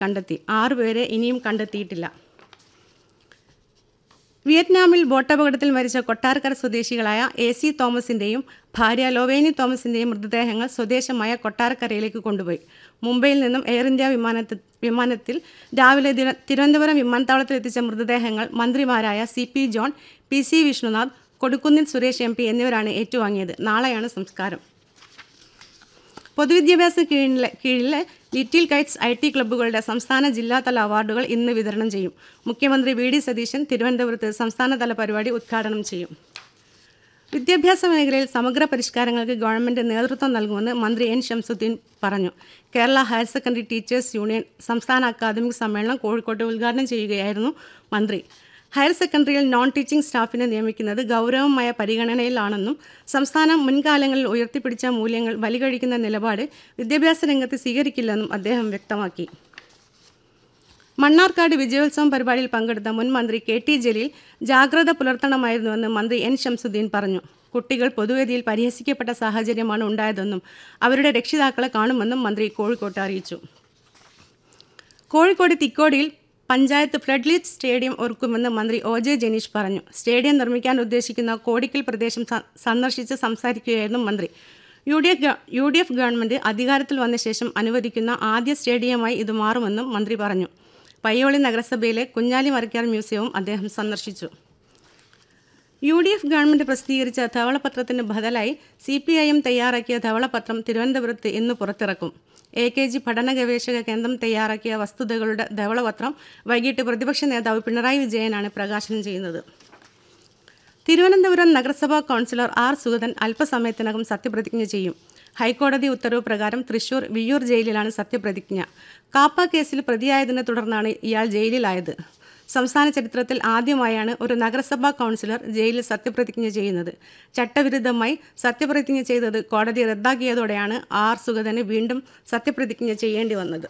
കണ്ടെത്തി ആറുപേരെ ഇനിയും കണ്ടെത്തിയിട്ടില്ല വിയറ്റ്നാമിൽ ബോട്ടപകടത്തിൽ മരിച്ച കൊട്ടാരക്കര സ്വദേശികളായ എ സി തോമസിന്റെയും ഭാര്യ ലോവേനി തോമസിന്റെയും മൃതദേഹങ്ങൾ സ്വദേശമായ കൊട്ടാരക്കരയിലേക്ക് കൊണ്ടുപോയി മുംബൈയിൽ നിന്നും എയർ ഇന്ത്യ വിമാനത്തിൽ വിമാനത്തിൽ രാവിലെ ദിന- തിരുവനന്തപുരം വിമാനത്താവളത്തിൽ എത്തിച്ച മൃതദേഹങ്ങൾ മന്ത്രിമാരായ C P John P C Vishnunath Kodikunnil Suresh M P എന്നിവരാണ് ഏറ്റുവാങ്ങിയത് നാളെയാണ് സംസ്കാരം പൊതുവിദ്യാഭ്യാസ കീഴിലെ കീഴിലെ ലിറ്റിൽ കൈറ്റ്സ് ഐ ടി ക്ലബ്ബുകളുടെ സംസ്ഥാന ജില്ലാതല അവാർഡുകൾ ഇന്ന് വിതരണം ചെയ്യും മുഖ്യമന്ത്രി വി ഡി സതീശൻ തിരുവനന്തപുരത്ത് സംസ്ഥാനതല പരിപാടി ഉദ്ഘാടനം ചെയ്യും വിദ്യാഭ്യാസ മേഖലയിൽ സമഗ്ര പരിഷ്കാരങ്ങൾക്ക് ഗവൺമെന്റ് നേതൃത്വം നൽകുമെന്ന് മന്ത്രി എൻ ഷംസുദ്ദീൻ പറഞ്ഞു Kerala higher secondary teachers union സംസ്ഥാന അക്കാദമിക് സമ്മേളനം കോഴിക്കോട്ട് ഉദ്ഘാടനം ചെയ്യുകയായിരുന്നു മന്ത്രി ഹയർ സെക്കൻഡറിയിൽ നോൺ ടീച്ചിംഗ് സ്റ്റാഫിനെ നിയമിക്കുന്നത് ഗൗരവമായ പരിഗണനയിലാണെന്നും സംസ്ഥാനം മുൻകാലങ്ങളിൽ ഉയർത്തിപ്പിടിച്ച മൂല്യങ്ങൾ ബലികഴിക്കുന്ന നിലപാട് വിദ്യാഭ്യാസ രംഗത്ത് സ്വീകരിക്കില്ലെന്നും അദ്ദേഹം വ്യക്തമാക്കി മണ്ണാർക്കാട് വിജയോത്സവം പരിപാടിയിൽ പങ്കെടുത്ത മുൻ മന്ത്രി കെ ടി ജലീൽ ജാഗ്രത പുലർത്തണമായിരുന്നുവെന്ന് മന്ത്രി എൻ ഷംസുദ്ദീൻ പറഞ്ഞു കുട്ടികൾ പൊതുവേദിയിൽ പരിഹസിക്കപ്പെട്ട സാഹചര്യമാണ് ഉണ്ടായതെന്നും അവരുടെ രക്ഷിതാക്കളെ കാണുമെന്നും മന്ത്രി കോഴിക്കോട്ട് അറിയിച്ചു കോഴിക്കോട് തിക്കോടിയിൽ പഞ്ചായത്ത് ഫ്ലഡ്ലിറ്റ് സ്റ്റേഡിയം ഒരുക്കുമെന്ന് മന്ത്രി ഒ ജെ ജനീഷ് പറഞ്ഞു സ്റ്റേഡിയം നിർമ്മിക്കാൻ ഉദ്ദേശിക്കുന്ന കോടിക്കൽ പ്രദേശം സ- സന്ദർശിച്ച് സംസാരിക്കുകയായിരുന്നു മന്ത്രി യു ഡി എഫ് ഗ- യു ഡി എഫ് ഗവൺമെന്റ് അധികാരത്തിൽ വന്ന ശേഷം അനുവദിക്കുന്ന ആദ്യ സ്റ്റേഡിയമായി ഇത് മാറുമെന്നും മന്ത്രി പറഞ്ഞു പയ്യോളി നഗരസഭയിലെ കുഞ്ഞാലി മരക്കാർ മ്യൂസിയവും അദ്ദേഹം സന്ദർശിച്ചു യു ഡി എഫ് ഗവൺമെന്റ് പ്രസിദ്ധീകരിച്ച ധവളപത്രത്തിന് ബദലായി സി പി ഐ എം തയ്യാറാക്കിയ ധവളപത്രം തിരുവനന്തപുരത്ത് ഇന്ന് പുറത്തിറക്കും എ കെ ജി പഠന ഗവേഷക കേന്ദ്രം തയ്യാറാക്കിയ വസ്തുതകളുടെ ധവളപത്രം വൈകിട്ട് പ്രതിപക്ഷ നേതാവ് പിണറായി വിജയനാണ് പ്രകാശനം ചെയ്യുന്നത് തിരുവനന്തപുരം നഗരസഭാ കൗൺസിലർ ആർ സുഗതൻ അല്പസമയത്തിനകം സത്യപ്രതിജ്ഞ ചെയ്യും ഹൈക്കോടതി ഉത്തരവ് പ്രകാരം തൃശൂർ വിയ്യൂർ ജയിലിലാണ് സത്യപ്രതിജ്ഞ കാപ്പ കേസിൽ പ്രതിയായതിനെ തുടർന്നാണ് ഇയാൾ ജയിലിലായത് സംസ്ഥാന ചരിത്രത്തിൽ ആദ്യമായാണ് ഒരു നഗരസഭാ കൗൺസിലർ ജയിലിൽ സത്യപ്രതിജ്ഞ ചെയ്യുന്നത് ചട്ടവിരുദ്ധമായി സത്യപ്രതിജ്ഞ ചെയ്തത് കോടതി റദ്ദാക്കിയതോടെയാണ് ആർ സുഗതന് വീണ്ടും സത്യപ്രതിജ്ഞ ചെയ്യേണ്ടി വന്നത്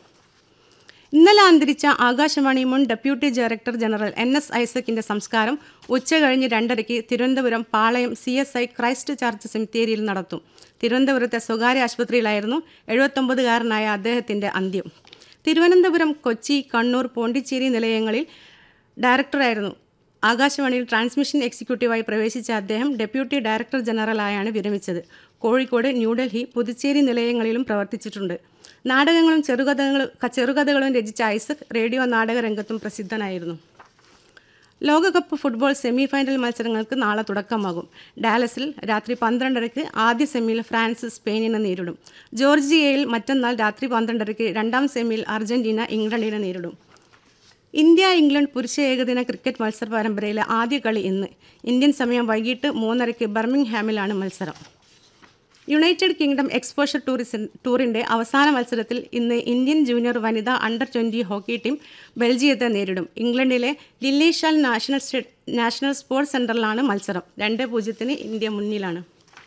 ഇന്നലെ അന്തരിച്ച ആകാശവാണി മുൻ deputy director general N S ഐസക്കിന്റെ സംസ്കാരം ഉച്ചകഴിഞ്ഞ് രണ്ടരയ്ക്ക് Thiruvananthapuram Palayam C S I Christ church സെമിത്തേരിയിൽ നടത്തും തിരുവനന്തപുരത്തെ സ്വകാര്യ ആശുപത്രിയിലായിരുന്നു എഴുപത്തൊമ്പതുകാരനായ അദ്ദേഹത്തിന്റെ അന്ത്യം തിരുവനന്തപുരം കൊച്ചി കണ്ണൂർ പോണ്ടിച്ചേരി നിലയങ്ങളിൽ ഡയറക്ടറായിരുന്നു ആകാശവാണിയിൽ ട്രാൻസ്മിഷൻ എക്സിക്യൂട്ടീവായി പ്രവേശിച്ച അദ്ദേഹം ഡെപ്യൂട്ടി ഡയറക്ടർ ജനറലായാണ് വിരമിച്ചത് കോഴിക്കോട് ന്യൂഡൽഹി പുതുച്ചേരി നിലയങ്ങളിലും പ്രവർത്തിച്ചിട്ടുണ്ട് നാടകങ്ങളും ചെറുകഥകളും ചെറുകഥകളും രചിച്ച ഐസക് റേഡിയോ നാടക രംഗത്തും പ്രസിദ്ധനായിരുന്നു ലോകകപ്പ് ഫുട്ബോൾ സെമി ഫൈനൽ മത്സരങ്ങൾക്ക് നാളെ തുടക്കമാകും ഡാലസിൽ രാത്രി പന്ത്രണ്ടരയ്ക്ക് ആദ്യ സെമിയിൽ ഫ്രാൻസ് സ്പെയിനിനെ നേരിടും ജോർജിയയിൽ മറ്റന്നാൾ രാത്രി പന്ത്രണ്ടരയ്ക്ക് രണ്ടാം സെമിയിൽ അർജന്റീന ഇംഗ്ലണ്ടിനെ നേരിടും ഇന്ത്യ ഇംഗ്ലണ്ട് പുരുഷ ഏകദിന ക്രിക്കറ്റ് മത്സര പരമ്പരയിലെ ആദ്യ കളി ഇന്ന് ഇന്ത്യൻ സമയം വൈകിട്ട് മൂന്നരയ്ക്ക് ബർമിംഗ്ഹാമിലാണ് മത്സരം യുണൈറ്റഡ് കിങ്ഡം എക്സ്പോഷർ ടൂറിസം ടൂറിന്റെ അവസാന മത്സരത്തിൽ ഇന്ന് ഇന്ത്യൻ ജൂനിയർ വനിതാ അണ്ടർ ട്വന്റി ഹോക്കി ടീം ബെൽജിയത്തെ നേരിടും ഇംഗ്ലണ്ടിലെ ലില്ലിഷാൽ നാഷണൽ സ്റ്റേ നാഷണൽ സ്പോർട്സ് സെന്ററിലാണ് മത്സരം രണ്ട് പൂജ്യത്തിന് ഇന്ത്യ മുന്നിലാണ്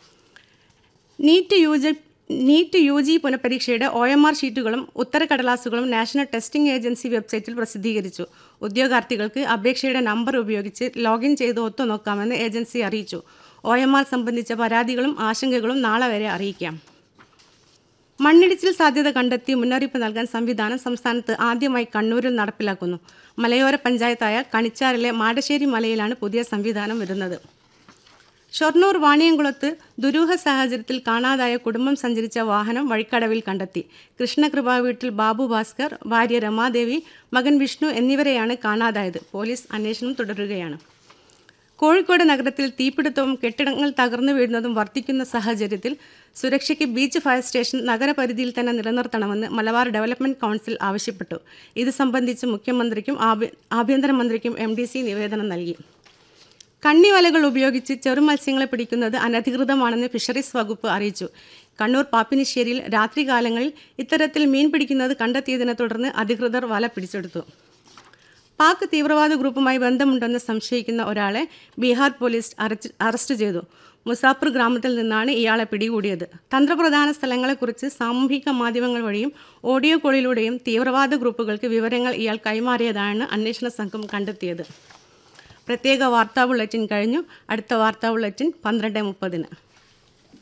NEET U G NEET U G പുനഃപരീക്ഷയുടെ ഒ എം ആർ ഷീറ്റുകളും ഉത്തരക്കടലാസുകളും നാഷണൽ ടെസ്റ്റിംഗ് ഏജൻസി വെബ്സൈറ്റിൽ പ്രസിദ്ധീകരിച്ചു ഉദ്യോഗാർത്ഥികൾക്ക് അപേക്ഷയുടെ നമ്പർ ഉപയോഗിച്ച് ലോഗിൻ ചെയ്ത് ഒത്തുനോക്കാമെന്ന് ഏജൻസി അറിയിച്ചു ഒ എം ആർ സംബന്ധിച്ച പരാതികളും ആശങ്കകളും നാളെ വരെ അറിയിക്കാം മണ്ണിടിച്ചിൽ സാധ്യത കണ്ടെത്തി മുന്നറിയിപ്പ് നൽകാൻ സംവിധാനം സംസ്ഥാനത്ത് ആദ്യമായി കണ്ണൂരിൽ നടപ്പിലാക്കുന്നു മലയോര പഞ്ചായത്തായ കണിച്ചാറിലെ മാടശ്ശേരി മലയിലാണ് പുതിയ സംവിധാനം വരുന്നത് ഷൊർണൂർ വാണിയംകുളത്ത് ദുരൂഹ സാഹചര്യത്തിൽ കാണാതായ കുടുംബം സഞ്ചരിച്ച വാഹനം വഴിക്കടവിൽ കണ്ടെത്തി കൃഷ്ണകൃപ വീട്ടിൽ ബാബു ഭാസ്കർ ഭാര്യ രമാദേവി മകൻ വിഷ്ണു എന്നിവരെയാണ് കാണാതായത് പോലീസ് അന്വേഷണം തുടരുകയാണ് കോഴിക്കോട് നഗരത്തിൽ തീപിടുത്തവും കെട്ടിടങ്ങൾ തകർന്നു വീഴുന്നതും വർദ്ധിക്കുന്ന സാഹചര്യത്തിൽ സുരക്ഷയ്ക്ക് ബീച്ച് ഫയർ സ്റ്റേഷൻ നഗരപരിധിയിൽ തന്നെ നിലനിർത്തണമെന്ന് മലബാർ ഡെവലപ്മെന്റ് കൗൺസിൽ ആവശ്യപ്പെട്ടു ഇത് സംബന്ധിച്ച് മുഖ്യമന്ത്രിക്കും ആഭ്യ- ആഭ്യന്തരമന്ത്രിക്കും എം ഡി സി നിവേദനം നൽകി കണ്ണിവലകൾ ഉപയോഗിച്ച് ചെറുമത്സ്യങ്ങളെ പിടിക്കുന്നത് അനധികൃതമാണെന്ന് ഫിഷറീസ് വകുപ്പ് അറിയിച്ചു കണ്ണൂർ പാപ്പിനിശ്ശേരിയിൽ രാത്രികാലങ്ങളിൽ ഇത്തരത്തിൽ മീൻ പിടിക്കുന്നത് കണ്ടെത്തിയതിനെ തുടർന്ന് അധികൃതർ വല പിടിച്ചെടുത്തു പാക് തീവ്രവാദ ഗ്രൂപ്പുമായി ബന്ധമുണ്ടെന്ന് സംശയിക്കുന്ന ഒരാളെ ബീഹാർ പോലീസ് അറസ്റ്റ് അറസ്റ്റ് ചെയ്തു മുസാഫർ ഗ്രാമത്തിൽ നിന്നാണ് ഇയാളെ പിടികൂടിയത് തന്ത്രപ്രധാന സ്ഥലങ്ങളെക്കുറിച്ച് സാമൂഹിക മാധ്യമങ്ങൾ വഴിയും ഓഡിയോ കോളിലൂടെയും തീവ്രവാദ ഗ്രൂപ്പുകൾക്ക് വിവരങ്ങൾ ഇയാൾ കൈമാറിയതാണ് അന്വേഷണ സംഘം കണ്ടെത്തിയത് പ്രത്യേക വാർത്താ ബുള്ളറ്റിൻ കഴിഞ്ഞു അടുത്ത വാർത്താ ബുള്ളറ്റിൻ പന്ത്രണ്ട് മുപ്പതിന്